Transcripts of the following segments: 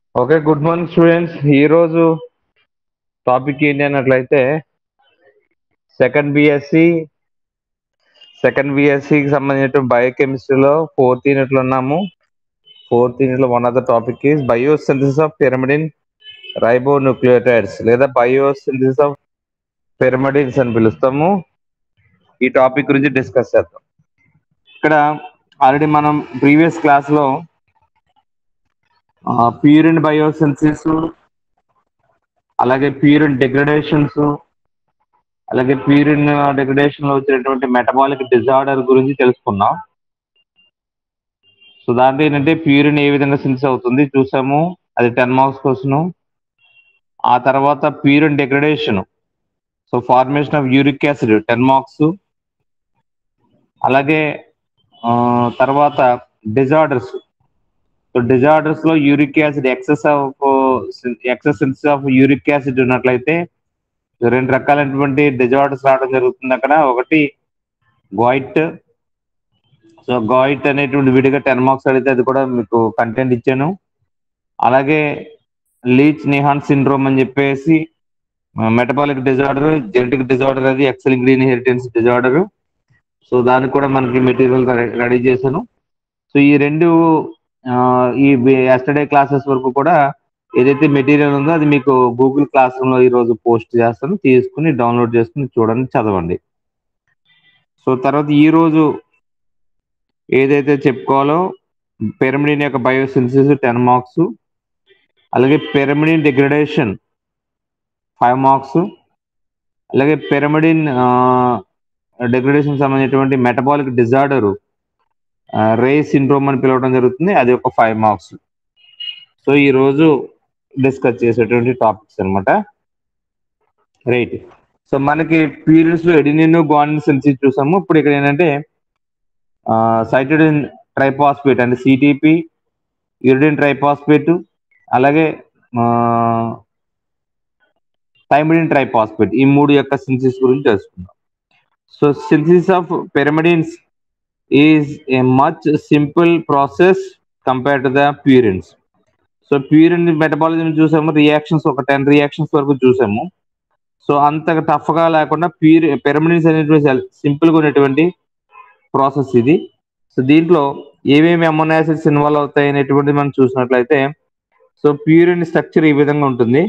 Okay good morning students ఈరోజు topic ఏంటి అన్నట్లయితే సెకండ్ బిఎస్సి సెకండ్ బిఎస్సికి సంబంధించిన బయోకెమిస్ట్రీలో ఫోర్త్ యూనిట్లో ఉన్నాము ఫోర్త్ యూనిట్లో one of the topic is biosynthesis of pyrimidine ribonucleotides లేదా బయోసింథసిస్ ఆఫ్ పిరమిడిన్స్ అని పిలుస్తాము ఈ టాపిక్ గురించి డిస్కస్ చేద్దాం ఇక్కడ ఆల్రెడీ మనం ప్రీవియస్ క్లాస్లో ప్యూరిన్ బయోసింథసిస్ అలాగే ప్యూరిన్ డెగ్రడేషన్స్ అలాగే ప్యూరిన్ డెగ్రడేషన్ లో వచ్చినటువంటి మెటబాలిక్ డిజార్డర్ గురించి తెలుసుకున్నాం సో దాంట్లో ఏంటంటే ప్యూరిన్ ఏ విధంగా సింథసిస్ అవుతుంది చూసాము అది టెన్ మార్క్స్ క్వశ్చన్ ఆ తర్వాత purine degradation so formation of uric acid ten marks అలాగే ఆ, తర్వాత డిజార్డర్స్ సో డిజార్డర్స్ లో uric acid excess of excess of uric acid ఉన్నట్లయితే రెండు రకాలైనటువంటి డిజార్డర్స్ రావడం జరుగుతుంది అక్కడ ఒకటి గాయిట్ సో గాయిట్ అనేటువంటి విడిగా టెన్ మార్క్స్ అడిగితే అది కూడా మీకు కంటెంట్ ఇచ్చాను అలాగే లీచ్ నిహాన్ సిండ్రోమ్ అని చెప్పేసి మెటబాలిక్ డిజార్డర్ జెనెటిక్ డిజార్డర్ అది ఎక్సెల్ గ్రీన్ హెరిటెన్స్ డిజార్డర్ సో దానికి కూడా మనకి మెటీరియల్ రెడీ చేశాను సో ఈ రెండు ఆ, ఈ ఎస్టర్డే క్లాసెస్ వరకు కూడా ఏదైతే మెటీరియల్ ఉందో అది మీకు గూగుల్ క్లాస్ రూమ్ లో ఈ రోజు పోస్ట్ చేస్తాను తీసుకుని డౌన్లోడ్ చేసుకుని చూడండి చదవండి సో తర్వాత ఈ రోజు ఏదైతే చెప్పుకోవాలో పిరమిడిన్ యొక్క బయోసింథసిస్ టెన్ మార్క్స్ అలాగే పిరమిడిన్ డిగ్రడేషన్ ఫైవ్ మార్క్స్ అలాగే పిరమిడిన్ డిగ్రడేషన్ సంబంధించినటువంటి మెటబాలిక్ డిజార్డర్ రే సిండ్రోమ్ అని పిలవడం జరుగుతుంది అది ఒక ఫైవ్ మార్క్స్ సో ఈ రోజు డిస్కస్ చేసేటువంటి టాపిక్స్ అన్నమాట రైట్ సో మనకి పీరియడ్స్ లో ఎడినిన్ గానిన్ సెన్సిస్ చూసాము ఇప్పుడు ఇక్కడ ఏంటంటే సైటోడిన్ ట్రైపాస్పేట్ అంటే సిటిపి యూరిడిన్ ట్రైపాస్పేట్ అలాగే థైమిడిన్ ట్రైపాస్పేట్ ఈ మూడు యొక్క సింథసిస్ గురించి తెలుసుకుందాం so synthesis of pyrimidines is a much simple process compare to the purines so purine metabolism చూసాము రియాక్షన్స్ ఒక టెన్ రియాక్షన్స్ వరకు చూసాము సో అంత టఫ్ గా లేకుండా ప్యూరి పిరమిడిన్స్ అనేటువంటి సింపుల్ గా ఉన్నటువంటి ప్రాసెస్ ఇది సో దీంట్లో ఏమేమి అమోనో యాసిడ్స్ ఇన్వాల్వ్ అవుతాయి అనేటువంటిది మనం చూసినట్లయితే సో ప్యూరిన్ స్ట్రక్చర్ ఈ విధంగా ఉంటుంది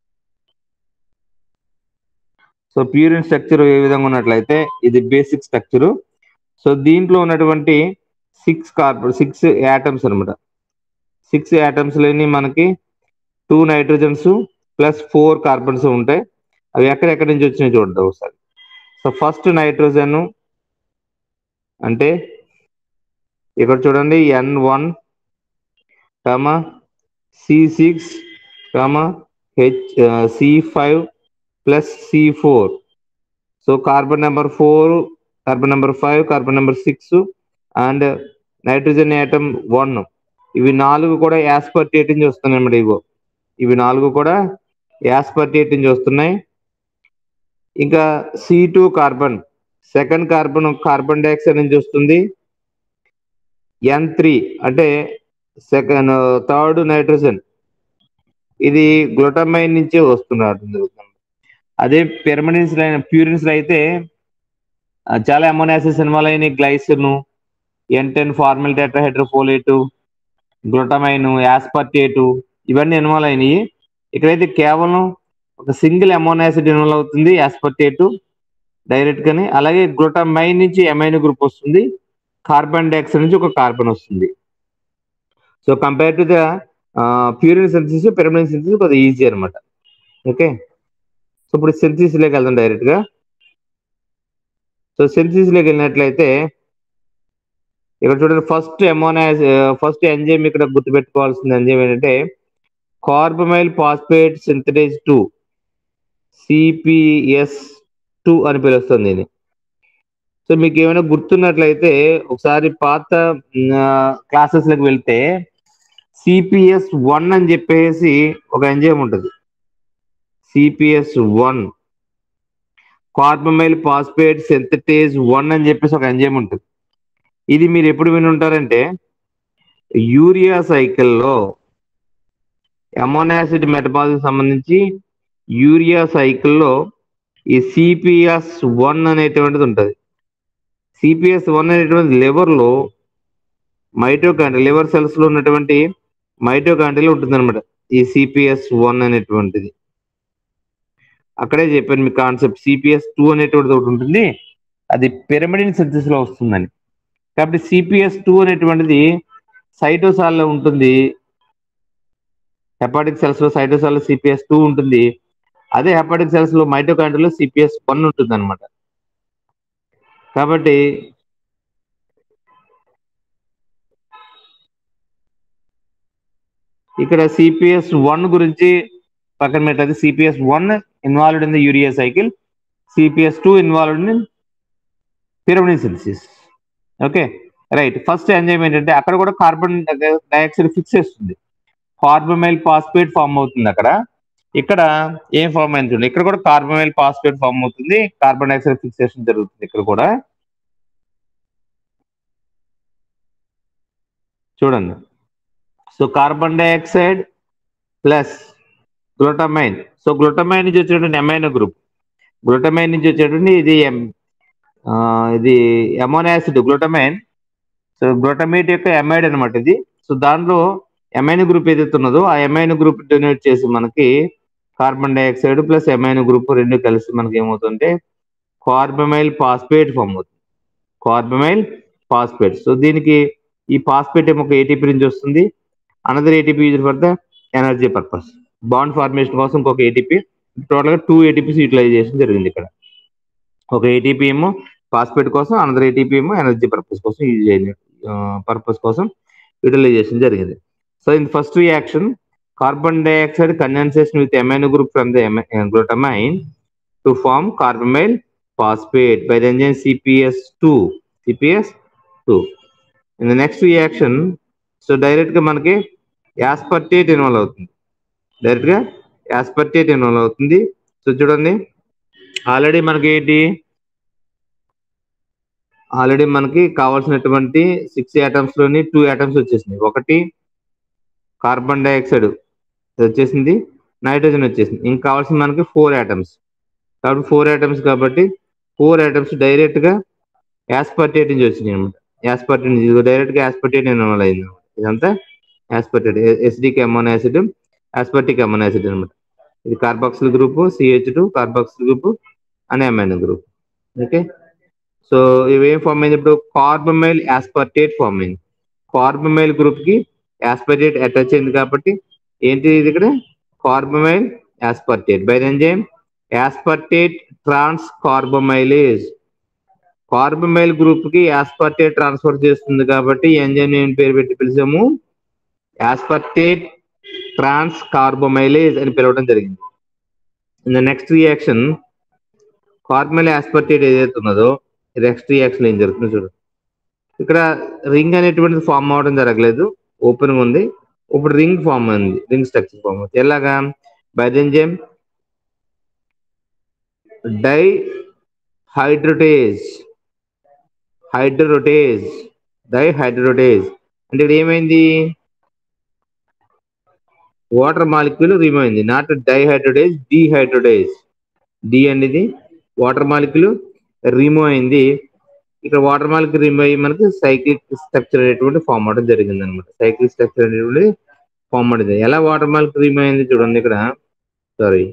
సో ప్యూరిన్ స్ట్రక్చర్ ఏ విధంగా ఉన్నట్లయితే ఇది బేసిక్ స్ట్రక్చర్ సో దీంట్లో ఉన్నటువంటి సిక్స్ కార్బన్ సిక్స్ యాటమ్స్ అనమాట సిక్స్ యాటమ్స్ లేని మనకి two nitrogens plus four carbons ఉంటాయి అవి ఎక్కడెక్కడి నుంచి వచ్చినాయి చూడండి ఒకసారి సో ఫస్ట్ నైట్రోజన్ అంటే ఇక్కడ చూడండి N one comma C six comma H C five plus C four so carbon number four carbon number five carbon number six and nitrogen atom one ఇవి నాలుగు కూడా యాస్పర్టేట్ నుంచి వస్తున్నాయి అన్నమాట ఇగో ఇవి నాలుగు కూడా యాస్పర్టేట్ నుంచి వస్తున్నాయి ఇంకా C two carbon second carbon carbon dioxide నుంచి వస్తుంది ఎన్ త్రీ అంటే సెకండ్ థర్డ్ నైట్రోజన్ ఇది గ్లూటమైన్ నుంచి వస్తున్నట్టు అదే పిరమిడిన్స్ ప్యూరిన్స్ అయితే ఆ, చాలా అమోనాసిస్ ఇన్వాల్వ్ అయినాయి glycine N ten formyl tetrahydrofolate glutamine aspartate ఇవన్నీ ఇన్వాల్వ్ అయినాయి ఇక్కడైతే కేవలం ఒక సింగిల్ అమోనో యాసిడ్ ఇన్వాల్వ్ అవుతుంది యాస్పర్టేటు డైరెక్ట్ గాని అలాగే గ్లూటమైన్ నుంచి ఎమైన్ గ్రూప్ వస్తుంది కార్బన్ డైఆక్సైడ్ నుంచి ఒక కార్బన్ వస్తుంది so compare to the purine synthesis pyrimidine synthesis కొద్దిగా ఈజీ అనమాట ఓకే సో ఇప్పుడు సింథసిస్ లోకి వెళ్దాం డైరెక్ట్ గా సో సింథసిస్ లోకి వెళ్ళినట్లయితే ఇక్కడ చూడండి ఫస్ట్ అమోనా ఫస్ట్ ఎంజైమ్ ఇక్కడ గుర్తుపెట్టుకోవాల్సిన ఎంజైమ్ ఏంటంటే carbamyl phosphate synthetase two CPS two అని పిలుస్తుంది ఇది సో మీకు ఏమైనా గుర్తున్నట్లయితే ఒకసారి పాత క్లాసెస్ లకు వెళ్తే సిపిఎస్ వన్ అని చెప్పేసి ఒక ఎంజైమ్ ఉంటుంది CPS one carbamyl phosphate synthetase one అని చెప్పేసి ఒక ఎంజైమ్ ఉంటుంది ఇది మీరు ఎప్పుడు విని ఉంటారంటే యూరియా సైకిల్లో అమోనో యాసిడ్ మెటబాలిజం సంబంధించి యూరియా సైకిల్లో ఈ సిపిఎస్ వన్ అనేటువంటిది ఉంటుంది సిపిఎస్ వన్ అనేటువంటి లివర్లో మైటోకాండ్రి లివర్ సెల్స్ లో ఉన్నటువంటి మైటోకాండ్రిలో ఉంటుంది అనమాట ఈ సిపిఎస్ వన్ అనేటువంటిది అక్కడే చెప్పాను మీ కాన్సెప్ట్ సిపిఎస్ టూ అనేటువంటిది ఒకటి ఉంటుంది అది పిరమిడిన్ సింథసిస్ లో వస్తుందని కాబట్టి సిపిఎస్ టూ అనేటువంటిది సైటోసాల్లో ఉంటుంది హెపాటిక్ సెల్స్ లో సైటోసాల్ సిపిఎస్ టూ ఉంటుంది అదే హెపాటిక్ సెల్స్ లో మైటోకాండ్రిలో సిపిఎస్ వన్ ఉంటుంది అనమాట కాబట్టి ఇక్కడ సిపిఎస్ వన్ గురించి పక్కన పెట్టదు CPS one involved in the urea cycle CPS two involved in pyrimidine synthesis okay right first enzyme ఏంటంటే అక్కడ కూడా కార్బన్ డైఆక్సైడ్ ఫిక్స్ చేస్తుంది కార్బమైల్ పాస్పేట్ ఫామ్ అవుతుంది అక్కడ ఇక్కడ ఏం ఫామ్ అయింది చూడండి ఇక్కడ కూడా కార్బమైల్ పాస్పేట్ ఫామ్ అవుతుంది కార్బన్ డైఆక్సైడ్ ఫిక్సేషన్ జరుగుతుంది ఇక్కడ కూడా చూడండి so carbon dioxide plus glutamine so glutamine నుంచి వచ్చేటువంటి ఎమైనో గ్రూప్ గ్లూటమైన్ నుంచి వచ్చేటువంటి ఇది ఎం- ఆ, ఇది amino acid glutamine so glutamate యొక్క ఎమైడ్ అనమాట ఇది సో దాంట్లో ఎమైనో గ్రూప్ ఏదైతే ఉన్నదో ఆ ఎమైనో గ్రూప్ డొనేట్ చేసి మనకి carbon dioxide plus amino group రెండు కలిసి మనకి ఏమవుతుందంటే కార్బమైల్ పాస్పేట్ ఫామ్ అవుతుంది కార్బమైల్ పాస్పేట్ సో దీనికి ఈ పాస్పేట్ ఏమో ఒక ఏటీపీ నుంచి వస్తుంది another ATP use for the energy purpose bond formation కోసం ఇంకొక ఏటీపీ టోటల్ గా టూ ఏటీపీస్ యూటిలైజేషన్ జరిగింది ఇక్కడ ఒక ఏటీపీ ఏమో ఫాస్ఫేట్ కోసం అనదర్ ఏటీపీ ఏమో ఎనర్జీ పర్పస్ కోసం యూజ్ చేయాలి పర్పస్ కోసం యూటిలైజేషన్ జరిగింది so in first reaction carbon dioxide condensation with amino group from the glutamine to form carbamyl phosphate by the enzyme CPS two CPS two in the next reaction so direct గా మనకి aspartate involve అవుతుంది direct గా aspartate involve అవుతుంది so చూడండి already మనకి ఏంటి already మనకి కావాల్సినటువంటి సిక్స్ ఐటమ్స్ లోని టూ ఐటమ్స్ వచ్చేసింది ఒకటి కార్బన్ డైఆక్సైడ్ వచ్చేసింది నైట్రోజన్ వచ్చేసింది ఇంకా కావాల్సింది మనకి ఫోర్ ఐటమ్స్ కాబట్టి ఫోర్ ఐటమ్స్ కాబట్టి ఫోర్ ఐటమ్స్ డైరెక్ట్ గా యాస్పర్టేట్ నుంచి వచ్చినాయి అనమాట యాస్పర్టేట్ నుంచి డైరెక్ట్ గా యాస్పర్టేట్ ఇన్వాల్వ్ అయింది అన్నమాట. ఇదంతా యాస్పర్టేట్ ఎస్డిక్ amino acid aspartic amino acid అనమాట ఇది carboxyl group CH two carboxyl group అనే అమైనో గ్రూప్ ఓకే సో ఇవి ఏం ఫామ్ అయింది ఇప్పుడు కార్బమైల్ యాస్పర్టేట్ ఫామ్ అయింది కార్బమైల్ గ్రూప్ కి యాస్పర్టేట్ అటాచ్ అయింది కాబట్టి ఏంటి ఇది ఇక్కడ carbamyl aspartate by enzyme aspartate transcarbamylase carbamyl group కి యాస్పర్టేట్ ట్రాన్స్ఫర్ చేస్తుంది కాబట్టి ఎంజైమ్ ఏం పేరు పెట్టి పిలిచాము యాస్పర్టేట్ ట్రాన్స్ కార్బమైలేజ్ అని పిలవడం జరిగింది in the next reaction carbamyl aspartate ఏదైతే ఉన్నదో నెక్స్ట్ రియాక్షన్ ఏం జరుగుతుందో చూడు ఇక్కడ రింగ్ అనేటువంటిది ఫామ్ అవడం జరగలేదు ఓపెన్ ఉంది ఇప్పుడు రింగ్ ఫామ్ అయింది రింగ్ స్ట్రక్చర్ ఫామ్ అవుతుంది ఎలాగా బైదెంజైమ్ డై హైడ్రోటేజ్ హైడ్రోటేజ్ డై హైడ్రోటేజ్ అంటే ఇక్కడ ఏమైంది వాటర్ మాలిక్యూల్ రిమూవ్ అయింది నాట్ డైహైడ్రోటేజ్ డిహైడ్రోటేజ్ డి అనేది వాటర్ మాలిక్యూల్ రిమూవ్ అయింది ఇక్కడ వాటర్ మాలిక్యూల్ రిమూవ్ అయ్యి మనకి సైక్లిక్ స్ట్రక్చర్ అనేటువంటి ఫామ్ అవడం జరిగింది అనమాట సైక్లిక్ స్ట్రక్చర్ అనేటువంటి ఫామ్ అయింది ఎలా వాటర్ మాలిక్యూల్ రిమూవ్ అయింది చూడండి ఇక్కడ సారీ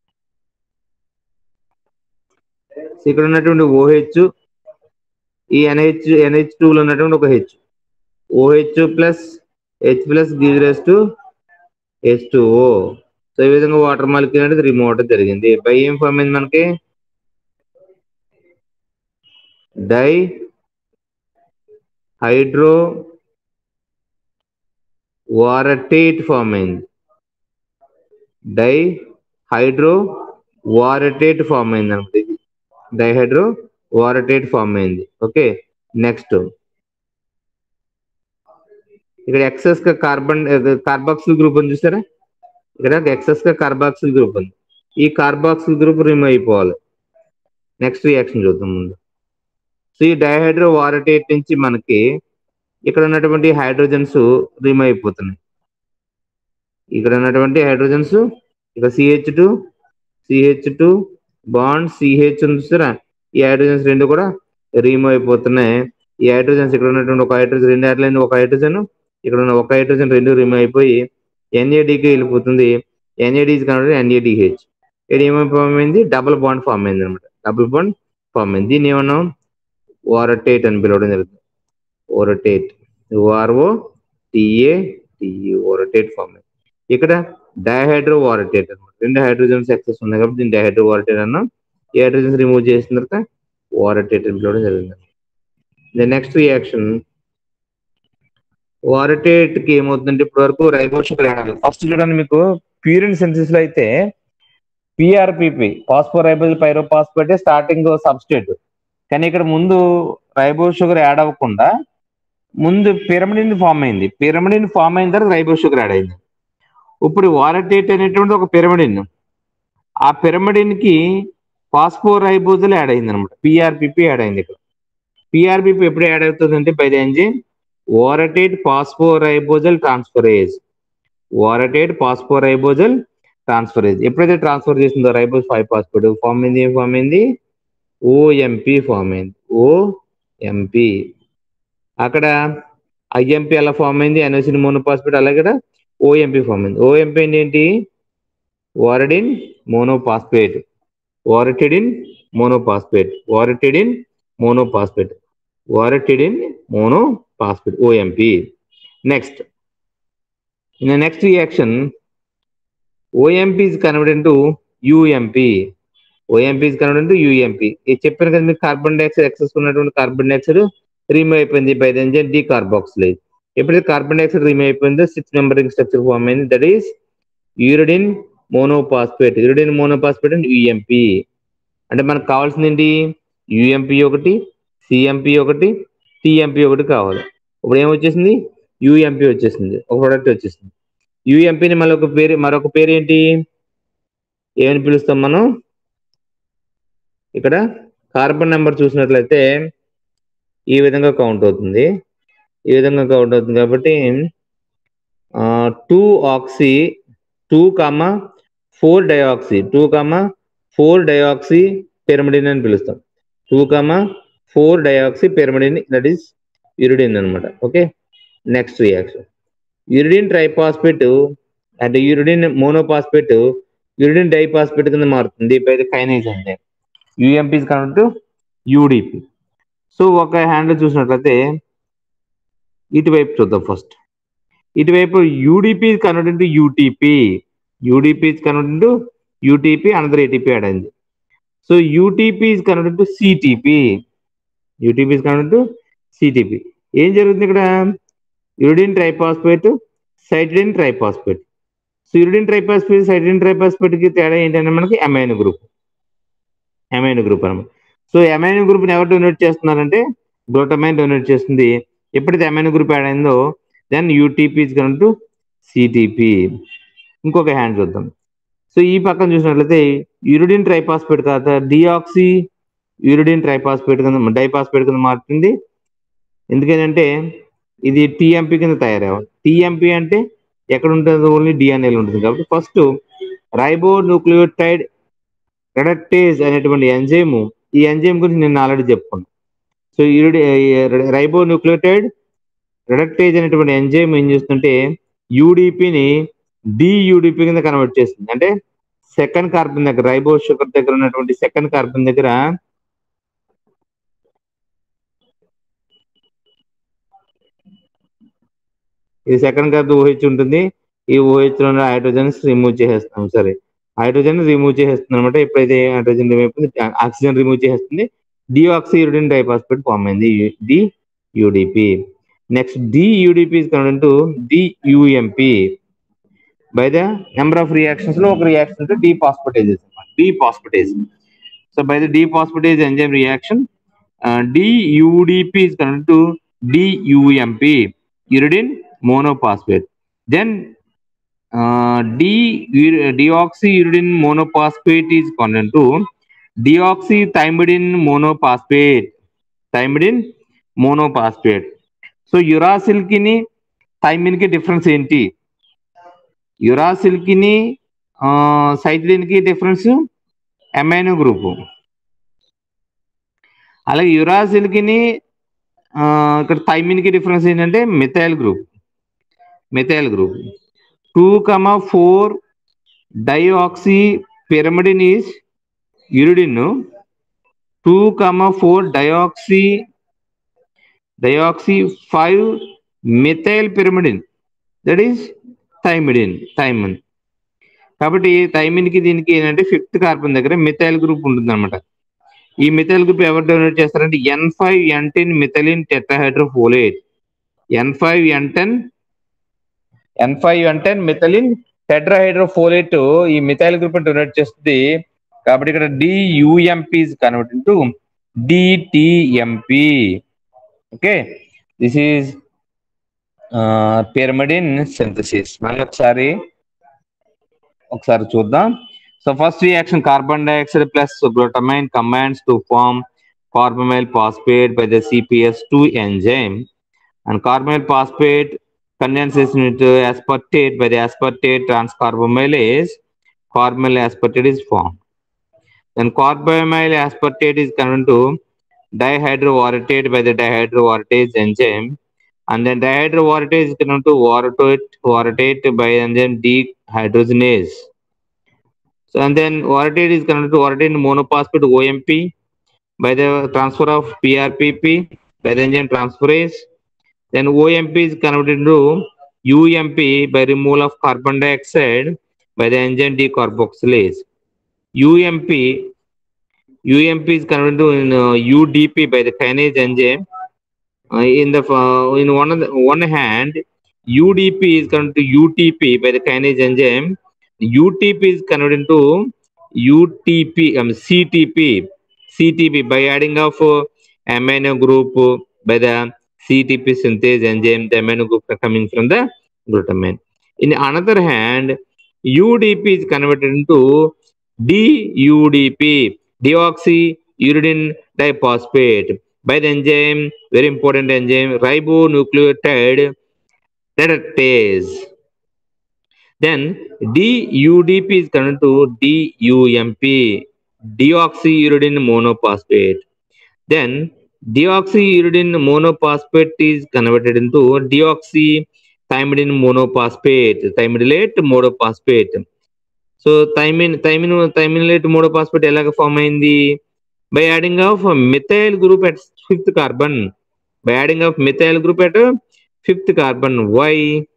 ఇక్కడ ఉన్నటువంటి ఓహెచ్ ఈ ఎన్హెచ్ ఎన్హెచ్ టూలో ఉన్నటువంటి ఒక H OH plus H plus gives rise to H two O so ఈ విధంగా వాటర్ మాలిక్యూల్ అనేది రిమూవ్ అవడం జరిగింది బై ఏం ఫామ్ అయింది మనకి డై హైడ్రో వారటేట్ ఫామ్ అయింది డై హైడ్రో వారటేట్ ఫామ్ అయింది అనమాట ఇది డైహైడ్రో వారటేట్ ఫామ్ అయింది ఓకే నెక్స్ట్ ఇక్కడ ఎక్సెస్ గా కార్బన్ కార్బాక్సిల్ గ్రూప్ ఉంది చూసారా ఇక్కడ ఎక్సెస్ గా కార్బాక్సిల్ గ్రూప్ ఉంది ఈ కార్బాక్సిల్ గ్రూప్ రిమూవ్ అయిపోవాలి నెక్స్ట్ రియాక్షన్ చూద్దాం ముందు సో ఈ డైహైడ్రో వారటేట్ నుంచి మనకి ఇక్కడ ఉన్నటువంటి హైడ్రోజన్స్ రిమూవ్ అయిపోతున్నాయి ఇక్కడ ఉన్నటువంటి హైడ్రోజన్స్ ఇక్కడ CH two CH two bond CH ఉంది చూసారా ఈ హైడ్రోజన్స్ రెండు కూడా రిమూవ్ అయిపోతున్నాయి ఈ హైడ్రోజన్స్ ఇక్కడ ఉన్నటువంటి ఒక హైడ్రోజన్ రెండు హైడ్రోజన్ ఒక హైడ్రోజన్ ఇక్కడ ఉన్న ఒక హైడ్రోజన్ రెండు రిమూవ్ అయిపోయి ఎన్ఏడికి వెళ్ళిపోతుంది ఎన్ఏడి కాబట్టి ఎన్ఏడిహెచ్ ఇక్కడ ఏమై ఫామ్ అయింది డబుల్ బాండ్ ఫామ్ అయింది అనమాట డబుల్ బాండ్ ఫామ్ అయింది దీన్ని ఏమన్నాం ఓరటేట్ అని పిలవడం జరుగుతుంది orotate O R O T A T E orotate form అయింది ఇక్కడ డైహైడ్రో వారటేట్ అనమాట రెండు హైడ్రోజన్స్ ఎక్సెస్ ఉన్నాయి కాబట్టి దీన్ని డైహైడ్రో వారటేట్ అన్నాం ఈ హైడ్రోజన్స్ రిమూవ్ చేసిన తర్వాత వారటేట్ అని పిలవడం జరిగింది ద నెక్స్ట్ రియాక్షన్ వారటేట్ కి ఏమవుతుందంటే ఇప్పటి వరకు రైబోషుగర్ ఫస్ట్ చూడండి మీకు ప్యూరిన్ సెన్సిస్ లో అయితే PRPP phosphoribose pyrophosphate starting substrate కానీ ఇక్కడ ముందు రైబో షుగర్ యాడ్ అవ్వకుండా ముందు పిరమిడిన్ ఫామ్ అయింది పిరమిడిన్ ఫామ్ అయిన తర్వాత రైబో షుగర్ యాడ్ అయింది ఇప్పుడు వారటేట్ అనేటువంటి ఒక పిరమిడిన్ ఆ పిరమిడిన్ కి ఫాస్ఫోరైబోజల్ యాడ్ అయింది అనమాట పిఆర్పిపి యాడ్ అయింది ఇక్కడ పిఆర్పిపి ఎప్పుడు యాడ్ అవుతుంది అంటే by the enzyme orotate phosphoribosyl transferase orotate phosphoribosyl transferase ఎప్పుడైతే ట్రాన్స్ఫర్ చేసిందో రైబోజ్ ఫైవ్ ఫాస్ఫేట్ ఫామ్ అయింది ఏం ఫామ్ అయింది ఓఎంపి ఫామ్ అయింది ఓఎంపి అక్కడ ఐఎంపి అలా ఫామ్ అయింది ఎనోసిన్ మోనోపాస్పేట్ అలాగే ఓఎంపి ఫామ్ అయింది ఓఎంపి అంటే ఏంటి orotidine monophosphate orotidine monophosphate orotidine monophosphate orotidine monophosphate OMP next in the next reaction OMP is converted into UMP OMP is converted into UMP ఇది చెప్పాను కదా మీకు కార్బన్ డైఆక్సైడ్ ఎక్సెస్ ఉన్నటువంటి కార్బన్ డైఆక్సైడ్ రిమూవ్ అయిపోయింది by then decarboxylase ఎప్పుడైతే carbon dioxide remove అయిపోయిందో six membering structure form అయింది that is uridine monophosphate uridine monophosphate and UMP అంటే మనకు కావాల్సింది ఏంటి యుఎంపి ఒకటి సిఎంపి ఒకటి టిఎంపి ఒకటి కావాలి ఇప్పుడు ఏమొచ్చేసింది యుఎంపి వచ్చేసింది ఒక ప్రొడక్ట్ వచ్చేసింది యుఎంపిని మళ్ళీ ఒక పేరు మరొక పేరు ఏంటి ఏమని పిలుస్తాం మనం ఇక్కడ కార్బన్ నెంబర్ చూసినట్లయితే ఈ విధంగా కౌంట్ అవుతుంది ఈ విధంగా కౌంట్ అవుతుంది కాబట్టి two oxy two comma four dioxy two comma four dioxy pyrimidine అని పిలుస్తాం two comma four dioxy pyrimidine that is uridine అనమాట okay next reaction uridine triphosphate అంటే యూరిడిన్ మోనోపాస్పేట్ యూరిడిన్ డైపాస్పేట్ కింద మారుతుంది ఇప్పుడు కైనేజ్ అంటే యూఎంపీస్ కనెక్ట్ యూడిపి సో ఒక hand చూసినట్లయితే ఇటువైపు చూద్దాం ఫస్ట్ ఇటువైపు UDP convert to UTP UDP convert to UTP another ATP add అయింది so UTP convert to CTP UTP convert to CTP ఏం జరుగుతుంది ఇక్కడ uridine triphosphate cytidine triphosphate so uridine triphosphate cytidine triphosphate కి తేడా ఏంటంటే మనకి అమైన్ గ్రూప్ అమైన్ గ్రూప్ అనమాట so amine group ఎవరు డొనేట్ చేస్తున్నారంటే గ్లూటమైన్ డొనేట్ చేస్తుంది ఎప్పుడైతే అమైన్ గ్రూప్ యాడ్ అయిందో దెన్ యూటీపీ టు సిటీపీ ఇంకొక హ్యాండ్ చూద్దాం సో ఈ పక్కన చూసినట్లయితే యూరిడిన్ ట్రైపాస్పేట్ కాదు డిఆక్సీ యూరిడిన్ ట్రైపాస్పేట్ కింద డైపాస్పేట్ కింద మారుతుంది ఎందుకంటే ఇది టీఎంపీ కింద తయారవ్వాలి టీఎంపీ అంటే ఎక్కడ ఉంటుంది ఓన్లీ డిఎన్ఏలో ఉంటుంది కాబట్టి ఫస్ట్ రైబో న్యూక్లియోటైడ్ రెడక్టేజ్ అనేటువంటి ఎంజైమ్ ఈ ఎంజైమ్ గురించి నేను ఆల్రెడీ చెప్పుకున్నాను సో యూరిడి రైబో న్యూక్లియోటైడ్ రెడక్టేజ్ అనేటువంటి ఎంజైమ్ ఏం చేస్తుంటే యూడిపిని డియూడిపి కింద కన్వర్ట్ చేస్తుంది అంటే సెకండ్ కార్బన్ దగ్గర రైబో షుగర్ దగ్గర ఉన్నటువంటి సెకండ్ కార్బన్ దగ్గర ఇది సెకండ్ కార్బన్ ఓహెచ్ ఉంటుంది ఈ ఓహెచ్ లో హైడ్రోజన్స్ రిమూవ్ చేసేస్తాం సరే హైడ్రోజన్ రిమూవ్ చేసేస్తుంది అనమాట ఎప్పుడైతే హైడ్రోజన్ రిమూవ్ అయిపోతుంది ఆక్సిజన్ రిమూవ్ చేసేస్తుంది డిఆక్సీ యూరిడిన్ డైపాస్పేట్ ఫామ్ అయింది D UDP next dUDP to dUMP by the number of reactions లో ఒక reaction to dephosphatases dephosphatase so by the dephosphatase enzyme reaction dUDP to dUMP uridine monophosphate then d deoxyuridine monophosphate is converted to deoxy thymidine monophosphate thymidine monophosphate so uracil కి thymine కి difference ఏంటి యురాసిల్కిని cytosine కి difference amino group అలాగే యురాసిల్కిని ఇక్కడ thymine కి difference ఏంటంటే methyl group methyl group two comma four dioxy pyrimidine is uridine two comma four dioxy dioxy five methyl pyrimidine that is thymidine thymine కాబట్టి thymine కి దీనికి ఏంటంటే ఫిఫ్త్ కార్బన్ దగ్గర methyl group ఉంటుంది అనమాట ఈ మిథైల్ గ్రూప్ ఎవరు డొనేట్ చేస్తారంటే N five N ten methylene tetrahydrofolate N five N ten N five N ten methylene tetrahydrofolate ఈ మిథైల్ గ్రూప్ డొనేట్ చేస్తుంది కాబట్టి ఇక్కడ డియుఎంపి convert to dTMP okay this is pyrimidine synthesis మళ్ళీ ఒకసారి ఒకసారి చూద్దాం so first reaction carbon dioxide plus glutamine combines to form carbamyl phosphate by the CPS2 enzyme and carbamyl phosphate condenses into aspartate by the aspartate transcarbamylase carbamyl aspartate is formed then carbamyl aspartate is converted to dihydroorotate by the dihydroorotate enzyme and then dihydroorotate is converted to orotate orotate by enzyme dehydrogenase so and then orotate is converted to orotate monophosphate OMP by the transfer of PRPP by the enzyme transferase. Then OMP is converted to UMP by removal of carbon dioxide by the enzyme decarboxylase. UMP UMP is converted to in, uh, UDP by the kinase enzyme. Uh, in the uh, in one of the, one hand, UDP is converted to UTP by the kinase enzyme. UTP is converted into UTP, um, CTP, CTP by adding of uh, amino group uh, by the CTP synthase enzyme, the amino group are coming from the glutamine. In another hand, UDP is converted into DUDP, deoxyuridine diphosphate by the enzyme, very important enzyme, ribonucleotide reductase. Then DUDP is converted to DUMP, deoxyuridine monophosphate. Then deoxyuridine monophosphate is converted into deoxythymidine monophosphate, thymidylate monophosphate. So thymine thymine thymidylate monophosphate ఎలాగ form అయింది by adding of methyl group at fifth carbon by adding of methyl group at fifth carbon why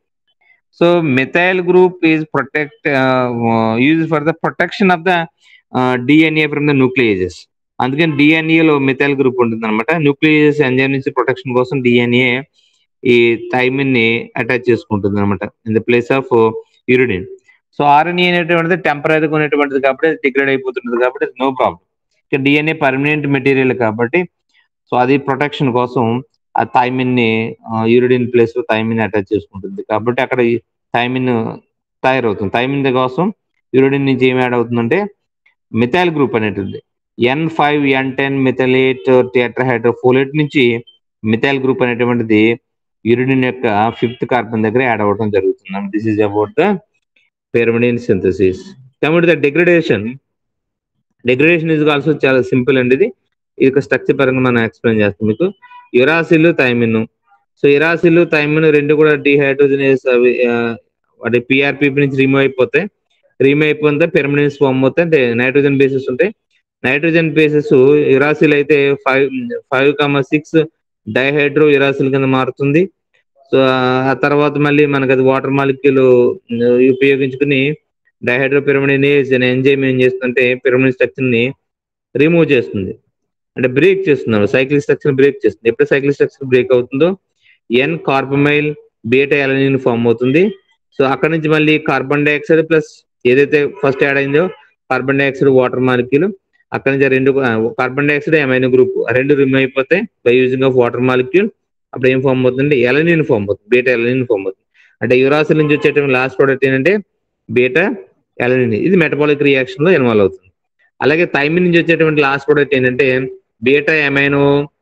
so methyl group is protect use for the protection of the DNA from the nucleases అందుకని డిఎన్ఏలో methyl group ఉంటుంది అనమాట nucleases enzyme నుంచి protection కోసం DNA ఈ thymine ని attach చేసుకుంటుంది అనమాట in the place of uridine so RNA అనేటువంటిది టెంపరీగా ఉన్నటువంటిది కాబట్టి డిగ్రేడ్ అయిపోతుంటుంది కాబట్టి నో ప్రాబ్లం ఇక డిఎన్ఏ పర్మనెంట్ మెటీరియల్ కాబట్టి సో అది ప్రొటెక్షన్ కోసం ఆ థైమిన్ ని యూరిడిన్ ప్లేస్ లో థైమిన్ అటాచ్ చేసుకుంటుంది కాబట్టి అక్కడ థైమిన్ తయారవుతుంది థైమిన్ కోసం యూరిడిన్ నుంచి ఏం యాడ్ అవుతుందంటే మిథైల్ గ్రూప్ అనేటువంటి N five N ten methylene tetrahydrofolate నుంచి మిథైల్ గ్రూప్ అనేటువంటిది యూరిడిన్ యొక్క ఫిఫ్త్ కార్బన్ దగ్గర యాడ్ అవ్వడం జరుగుతుంది this is about the pyrimidine synthesis. Coming to the degradation, degradation is also చాలా సింపుల్ అండి ఇది ఇది ఒక స్ట్రక్చర్ పరంగా మనం ఎక్స్ప్లెయిన్ చేస్తాం మీకు uracil thymine so uracil thymine రెండు కూడా డిహైడ్రోజనేస్ అవి వాటి పిఆర్పిపి నుంచి రిమూవ్ అయిపోతాయి రిమూవ్ అయిపోతే పిరమిడిన్స్ ఫామ్ అవుతాయి నైట్రోజన్ బేసెస్ ఉంటాయి నైట్రోజన్ బేసెస్ యురాసిల్ అయితే five five comma six dihydro uracil కింద మారుతుంది సో ఆ తర్వాత మళ్ళీ మనకి అది వాటర్ మాలిక్యూల్ ఉపయోగించుకుని డైహైడ్రో పిరమిడినేజ్ అనే ఎంజైమ్ ఏం చేస్తుందంటే పిరమిడ్ స్ట్రక్చర్ ని రిమూవ్ చేస్తుంది అంటే బ్రేక్ చేస్తున్నారు సైక్లిక్ స్ట్రక్చర్ బ్రేక్ చేస్తుంది ఎప్పుడు సైక్లిక్ స్ట్రక్చర్ బ్రేక్ అవుతుందో N carbamyl beta alanine form అవుతుంది సో అక్కడ నుంచి మళ్ళీ కార్బన్ డైఆక్సైడ్ ప్లస్ ఏదైతే ఫస్ట్ యాడ్ అయిందో కార్బన్ డైఆక్సైడ్ వాటర్ మాలిక్యూల్ అక్కడ నుంచి రెండు కార్బన్ డైఆక్సైడ్ ఎమైనో గ్రూప్ రెండు రిమూవ్ అయిపోతాయి by using of water molecule అప్పుడు ఏం ఫామ్ అవుతుంది ఎలనిన్ ఫామ్ అవుతుంది బీటా ఎలనిన్ ఫామ్ అవుతుంది అంటే యురాసిల్ నుంచి వచ్చేటువంటి లాస్ట్ ప్రోడక్ట్ ఏంటంటే బీటా ఎలనిన్ ఇది మెటబాలిక్ రియాక్షన్ లో ఇన్వాల్వ్ అవుతుంది అలాగే థైమిన్ నుంచి వచ్చేటువంటి లాస్ట్ ప్రోడక్ట్ ఏంటంటే beta amino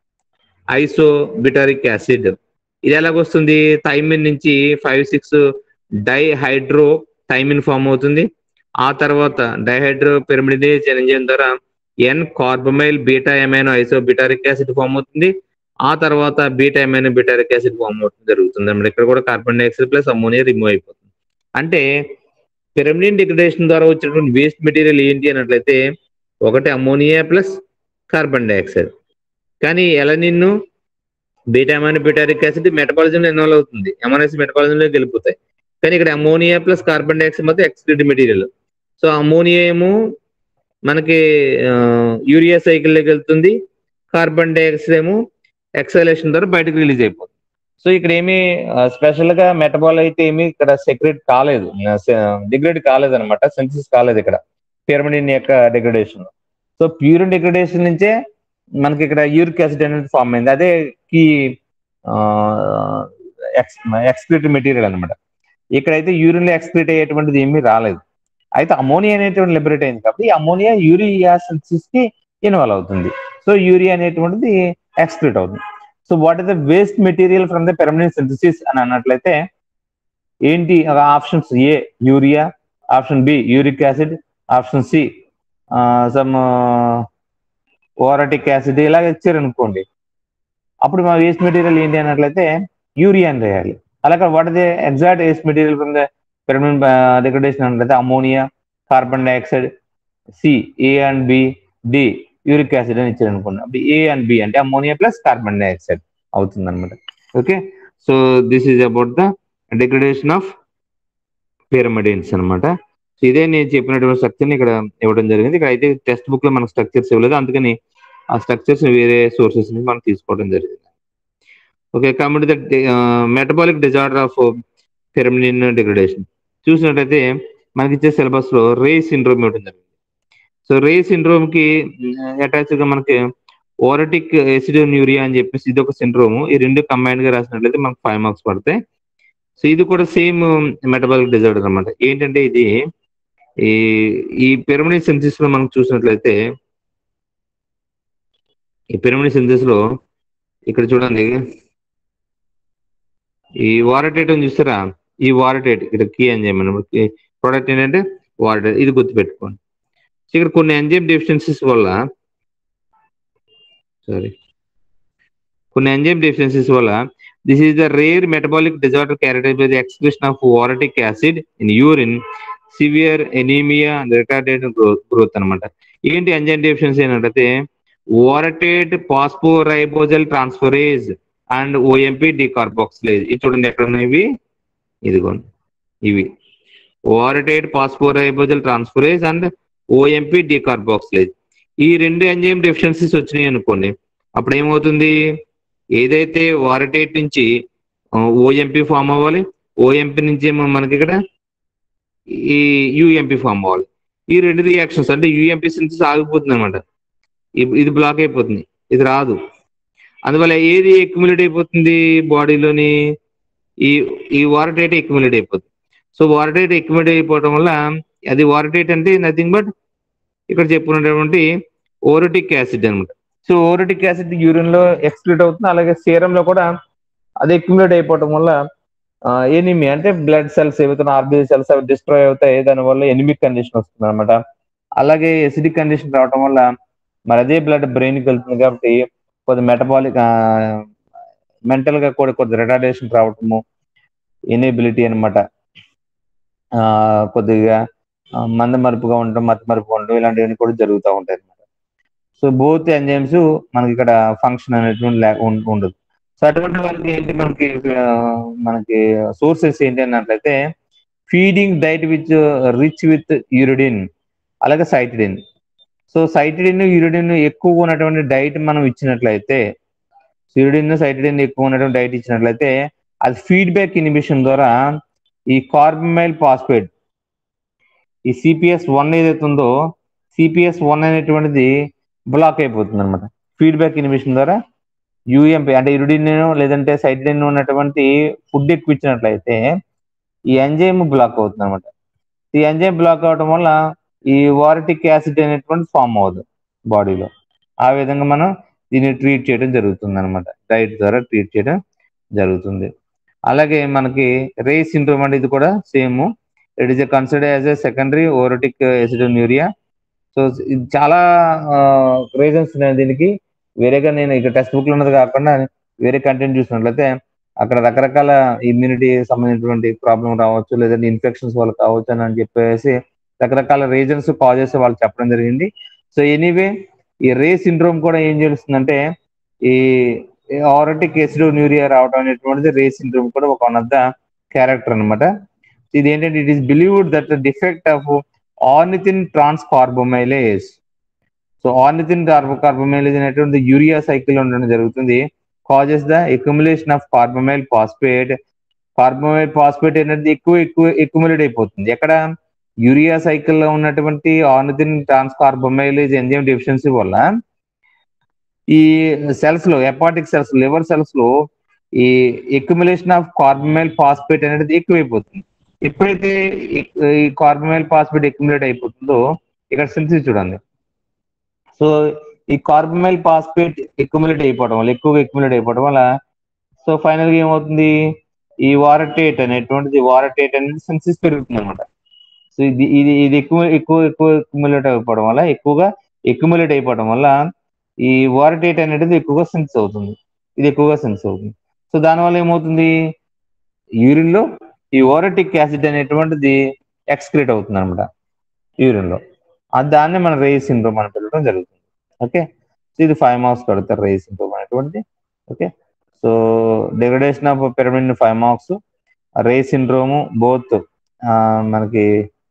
isobutyric acid ఇది ఎలాగొస్తుంది థైమిన్ నుంచి five six dihydro thymine form అవుతుంది ఆ తర్వాత డైహైడ్రో పిరమిడేజ్ ఎంజైమ్ ద్వారా N carbamyl beta amino isobutyric acid form అవుతుంది ఆ తర్వాత beta amino butyric acid form అవుతుంది జరుగుతుంది అన్నమాట ఇక్కడ కూడా carbon dioxide plus ammonia remove అయిపోతుంది అంటే పిరమిడిన్ డిగ్రేడేషన్ ద్వారా వచ్చినటువంటి వేస్ట్ మెటీరియల్ ఏంటి అన్నట్లయితే ఒకటి అమోనియా ప్లస్ కార్బన్ డైఆక్సైడ్ కానీ ఎలనిన్ బీటామైన్ బిటారిక్ యాసిడ్ మెటబాలిజంలో ఇన్వాల్వ్ అవుతుంది ఎమోనైస్ మెటబాలిజంలో వెళ్ళిపోతాయి కానీ ఇక్కడ అమోనియా ప్లస్ కార్బన్ డైఆక్సైడ్ మొత్తం ఎక్స్క్రీట్ మెటీరియల్ సో అమోనియా ఏమో మనకి యూరియా సైకిల్లోకి వెళ్తుంది కార్బన్ డైఆక్సైడ్ ఏమో ఎక్సలేషన్ ద్వారా బయటకు రిలీజ్ అయిపోతుంది సో ఇక్కడ ఏమి స్పెషల్ గా మెటబాల్ అయితే ఏమి ఇక్కడ సెక్రెట్ కాలేదు డిగ్రేడ్ కాలేదు అనమాట సెన్సిస్ కాలేదు ఇక్కడ పిరమిడిన్ యొక్క డిగ్రేడేషన్ సో ప్యూరిన్ డిగ్రేడేషన్ నుంచే మనకి ఇక్కడ యూరిక్ యాసిడ్ అనేది ఫామ్ అయింది అదే కీ ఎక్స్క్రీట్ మెటీరియల్ అనమాట ఇక్కడైతే యూరిన్ లో ఎక్స్క్రీట్ అయ్యేటువంటిది ఏమీ రాలేదు అయితే అమోనియా అనేటువంటి లిబరేట్ అయింది కాబట్టి అమోనియా యూరియా సింథసిస్ కి ఇన్వాల్వ్ అవుతుంది సో యూరియా అనేటువంటిది ఎక్స్క్రీట్ అవుతుంది so what is the waste material from the permanent synthesis అని అన్నట్లయితే ఏంటి options A urea option B uric acid option C some orotic acid ఇలాగ ఇచ్చారు అనుకోండి అప్పుడు మా వేస్ట్ మెటీరియల్ ఏంటి అన్నట్లయితే యూరియా అని రాయాలి అలాగే what is the exact waste material from the permanent degradation అన్నట్లయితే ammonia carbon dioxide C A and B D uric acid అని ఇచ్చారు అనుకోండి అప్పుడు ఏ అండ్ బి అంటే అమోనియా ప్లస్ కార్బన్ డైఆక్సైడ్ అవుతుంది అనమాట okay so this is about the degradation of pyrimidines అనమాట so ఇదే నేను చెప్పినటువంటి స్ట్రక్చర్ని ఇక్కడ ఇవ్వడం జరిగింది ఇక్కడ అయితే టెక్స్ట్ బుక్ లో మనకు స్ట్రక్చర్స్ ఇవ్వలేదు అందుకని ఆ స్ట్రక్చర్స్ వేరే సోర్సెస్ నుంచి మనం తీసుకోవడం జరిగింది ఓకే కాబట్టి the metabolic disorder of pyrimidine degradation చూసినట్టయితే మనకి ఇచ్చే సిలబస్ లో రే సిండ్రోమ్ ఇవ్వడం జరిగింది సో రే సిండ్రోమ్ కి అటాచ్ గా మనకి ఓరటిక్ న్యూరియా అని చెప్పేసి ఇది ఒక సిండ్రోమ్ ఈ రెండు కంబైన్డ్ గా రాసినట్లయితే మనకు ఫైవ్ మార్క్స్ పడతాయి సో ఇది కూడా సేమ్ మెటబాలిక్ డిజార్డర్ అనమాట ఏంటంటే ఇది ఈ ఈ పిరమిడ్ సింథసిస్ లో మనం చూసినట్లయితే ఈ పిరమిడ్ సింథసిస్ లో ఇక్కడ చూడండి ఈ వారటేట్ అని చూస్తారా ఈ వారటేట్ ఇక్కడ కీ ఎంజైమ్ అనమాట ప్రోడక్ట్ ఏంటంటే వారటేట్ ఇది గుర్తుపెట్టుకోండి ఇక్కడ కొన్ని ఎంజైమ్ డెఫిషియన్సీస్ వల్ల సారీ కొన్ని ఎంజైమ్ డెఫిషియన్సీస్ వల్ల this is the rare metabolic disorder characterize by the excretion of orotic acid in urine severe anaemia and retarded growth అనమాట ఏంటి ఎంజైమ్ డెఫిషియన్సీ ఏంటంటే వారటేట్ పాస్పోరైబోజల్ ట్రాన్స్ఫరేజ్ అండ్ ఓఎంపి డికార్బాక్సిలేజ్ ఇది చూడండి ఎక్కడ ఉన్నాయి ఇవి ఇదిగోండి ఇవి వారటేట్ పాస్పోరైబోజల్ ట్రాన్స్ఫరేజ్ అండ్ ఓఎంపి డికార్బాక్సిలేజ్ ఈ రెండు ఎంజైమ్ డెఫిషియన్సీస్ వచ్చినాయి అనుకోండి అప్పుడు ఏమవుతుంది ఏదైతే వారటేట్ నుంచి ఓఎంపి ఫామ్ అవ్వాలి ఓఎంపి నుంచి ఏమో మనకి ఇక్కడ ఈ యుఎంపి ఫామ్ అవ్వాలి ఈ రెండు రియాక్షన్స్ అంటే యుఎంపి సింథసిస్ ఆగిపోతుంది అనమాట ఇది బ్లాక్ అయిపోతుంది ఇది రాదు అందువల్ల ఏది ఎక్యుములేట్ అయిపోతుంది బాడీలోని ఈ ఈ వారటేట్ ఎక్యుములేట్ అయిపోతుంది సో వారటేట్ ఎక్యుములేట్ అయిపోవడం వల్ల అది వారటేట్ అంటే నథింగ్ బట్ ఇక్కడ చెప్పుకున్నటువంటి ఓరటిక్ యాసిడ్ అనమాట సో ఓరటిక్ యాసిడ్ యూరిన్ లో ఎక్స్క్లూట్ అవుతుంది అలాగే సీరం లో కూడా అది ఎక్యుములేట్ అయిపోవడం వల్ల ఎనిమి అంటే బ్లడ్ సెల్స్ ఏవైతే ఆర్బీసీ సెల్స్ అవి డిస్ట్రాయ్ అవుతాయి దాని వల్ల ఎనిమిక్ కండిషన్ వస్తుంది అనమాట అలాగే ఎసిడిక్ కండిషన్ రావడం వల్ల మరి అదే బ్లడ్ బ్రెయిన్ కి వెళ్తుంది కాబట్టి కొద్ది మెటబాలిక్ మెంటల్ గా కూడా కొద్ది రిటార్డేషన్ రావటము ఎనేబిలిటీ అనమాట కొద్దిగా మంద మరుపుగా ఉండటం మత మరుపుగా ఉండటం ఇలాంటివన్నీ కూడా జరుగుతూ ఉంటాయి అనమాట సో బోత్ ఎంజైమ్స్ మనకి ఇక్కడ ఫంక్షన్ అనేటువంటి లేక ఉండదు సో అటువంటి వాళ్ళకి ఏంటి మనకి మనకి సోర్సెస్ ఏంటి అన్నట్లయితే feeding diet with rich with uridine అలాగే సైటిడిన్ సో సైటిడిన్ యూరిడిన్ ఎక్కువ ఉన్నటువంటి డైట్ మనం ఇచ్చినట్లయితే యూరిడిన్ సైటిడిన్ ఎక్కువ ఉన్నటువంటి డైట్ ఇచ్చినట్లయితే అది ఫీడ్బ్యాక్ ఇనిబిషన్ ద్వారా ఈ కార్బమైల్ పాస్పేట్ ఈ సిపిఎస్ వన్ ఏదైతే ఉందో సిపిఎస్ వన్ అనేటువంటిది బ్లాక్ అయిపోతుంది అనమాట ఫీడ్బ్యాక్ ఇనిబిషన్ ద్వారా యూఎంపి అంటే ఇరుడిన్ లేదంటే సైటిడిన్ ఉన్నటువంటి ఫుడ్ ఎక్కువ ఇచ్చినట్లయితే ఈ ఎంజైమ్ బ్లాక్ అవుతుంది అనమాట ఈ ఎంజైమ్ బ్లాక్ అవడం వల్ల ఈ వారిటిక్ యాసిడ్ అనేటువంటి ఫామ్ అవ్వదు బాడీలో ఆ విధంగా మనం దీన్ని ట్రీట్ చేయడం జరుగుతుంది అనమాట డైట్ ద్వారా ట్రీట్ చేయడం జరుగుతుంది అలాగే మనకి రే సిండ్రోమ్ అంటే ఇది కూడా same it is consider as a secondary orotic aciduria so ఇది చాలా రీజన్స్ ఉన్నాయి దీనికి వేరేగా నేను ఇక టెక్స్ట్ బుక్ లో ఉన్నది కాకుండా వేరే కంటెంట్ చూసినట్లయితే అక్కడ రకరకాల ఇమ్యూనిటీ సంబంధించినటువంటి ప్రాబ్లం రావచ్చు లేదంటే ఇన్ఫెక్షన్స్ వల్ల కావచ్చు అని అని చెప్పేసి రకరకాల రీజన్స్ కాజెస్ వాళ్ళు చెప్పడం జరిగింది సో ఎనీవే ఈ రే సిండ్రోమ్ కూడా ఏం చేస్తుందంటే ఈ ఆరటిక్ ఎసిడోన్యూరియా రావడం అనేటువంటిది రే సిండ్రోమ్ కూడా ఒక వన్ ఆఫ్ ద క్యారెక్టర్ అనమాట ఇది ఏంటంటే it is believed that the defect of ornithine transcarbamylase so ornithine కార్బో కార్బోమైలేజ్ అనేటువంటి యూరియా సైకిల్ ఉండడం జరుగుతుంది causes the accumulation of carbamyl phosphate carbamyl phosphate అనేది ఎక్కువ ఎక్కువ ఎక్యుములేట్ అయిపోతుంది ఎక్కడ యూరియా సైకిల్లో ఉన్నటువంటి ఆర్నిథిన్ ట్రాన్స్ కార్బోమైలేజ్ ఎంజైమ్ డెఫిషియన్సీ వల్ల ఈ సెల్స్ లో ఎపాటిక్ సెల్స్ లివర్ సెల్స్ లో ఈ ఎక్యుములేషన్ ఆఫ్ కార్బమైల్ ఫాస్ఫేట్ అనేది ఎక్కువైపోతుంది ఎప్పుడైతే ఈ కార్బమైల్ ఫాస్ఫేట్ ఎక్యుములేట్ అయిపోతుందో ఇక్కడ సింథసిస్ చూడండి సో ఈ కార్బమైల్ ఫాస్ఫేట్ ఎక్యుములేట్ అయిపోవడం వల్ల ఎక్కువగా ఎక్యుములేట్ అయిపోవడం వల్ల సో ఫైనల్ గా ఏమవుతుంది ఈ వారటేట్ అనేటువంటిది వారటేట్ అనేది సింథసిస్ పెరుగుతుంది అనమాట సో ఇది ఇది ఇది ఎక్కువ ఎక్కువ ఎక్కువ ఎక్యుములేట్ అయిపోవడం వల్ల ఎక్కువగా ఎక్యుములేట్ అయిపోవడం వల్ల ఈ వారటేట్ అనేది ఎక్కువగా సెన్స్ అవుతుంది ఇది ఎక్కువగా సెన్స్ అవుతుంది సో దానివల్ల ఏమవుతుంది యూరిన్ లో ఈ ఓరటిక్ యాసిడ్ అనేటువంటిది ఎక్స్క్రీట్ అవుతుంది అనమాట యూరిన్ లో అది దాన్ని మనం రేయి సిండ్రోమ్ అని పిలవడం జరుగుతుంది ఓకే సో ఇది ఫైవ్ మార్క్స్ కడతారు రేయి సిండ్రోమ్ అనేటువంటిది okay so degradation of pyrimidine five marks Reye syndrome both మనకి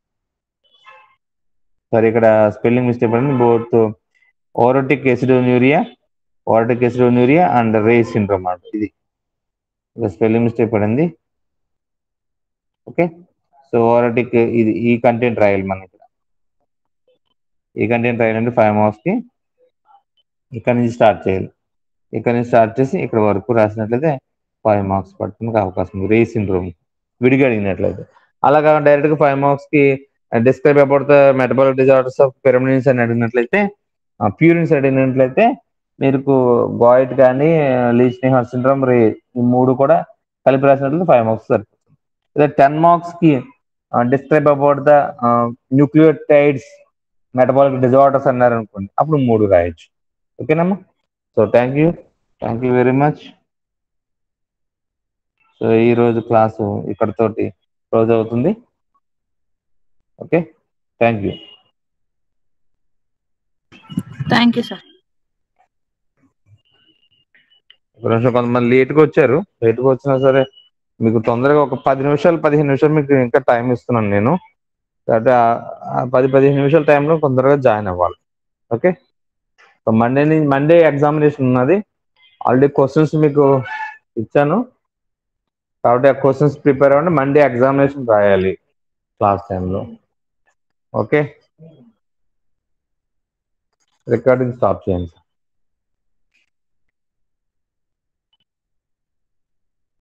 సరే ఇక్కడ స్పెల్లింగ్ మిస్టేక్ పడింది both orotic aciduria orotic aciduria and Reye syndrome అంట ఇది స్పెల్లింగ్ మిస్టేక్ పడింది ఓకే సో ఓరోటిక్ ఇది ఈ కంటెంట్ రాయాలి మనం ఇక్కడ ఈ కంటెంట్ రాయాలంటే ఫైవ్ మార్క్స్కి ఇక్కడ నుంచి స్టార్ట్ చేయాలి ఇక్కడ నుంచి స్టార్ట్ చేసి ఇక్కడ వరకు రాసినట్లయితే ఫైవ్ మార్క్స్ పడుతుంది అవకాశం ఉంది రే సిండ్రోమ్ విడిగా అడిగినట్లయితే అలా కాకుండా డైరెక్ట్గా ఫైవ్ మార్క్స్కి describe about the metabolic disorders of pyrimidines అని అడిగినట్లయితే ప్యూరిన్స్ అడిగినట్లయితే మీకు గాయిట్ కానీ లీచ్ నిహార్ సిండ్రోమ్ రే ఈ మూడు కూడా కలిపి రాసినట్లయితే ఫైవ్ మార్క్స్ సరిపోతుంది ఇదే టెన్ మార్క్స్కి describe about the nucleotides metabolic disorders అన్నారు అనుకోండి అప్పుడు మూడు రాయొచ్చు ఓకేనమ్మా so thank you thank you very much so ఈరోజు క్లాసు ఇక్కడతోటి క్లోజ్ అవుతుంది okay thank you thank you sir కొంచెం కొంతమంది లేట్గా వచ్చారు లేట్గా వచ్చినా సరే మీకు తొందరగా ఒక పది నిమిషాలు పదిహేను నిమిషాలు మీకు ఇంకా టైం ఇస్తున్నాను నేను కాబట్టి ఆ పది పదిహేను నిమిషాల టైంలో తొందరగా జాయిన్ అవ్వాలి ఓకే సో మండే నుంచి మండే ఎగ్జామినేషన్ ఉన్నది ఆల్రెడీ క్వశ్చన్స్ మీకు ఇచ్చాను కాబట్టి ఆ క్వశ్చన్స్ ప్రిపేర్ అవ్వండి మండే ఎగ్జామినేషన్ రాయాలి క్లాస్ టైంలో ఓకే రికార్డింగ్ స్టాప్ చేయండి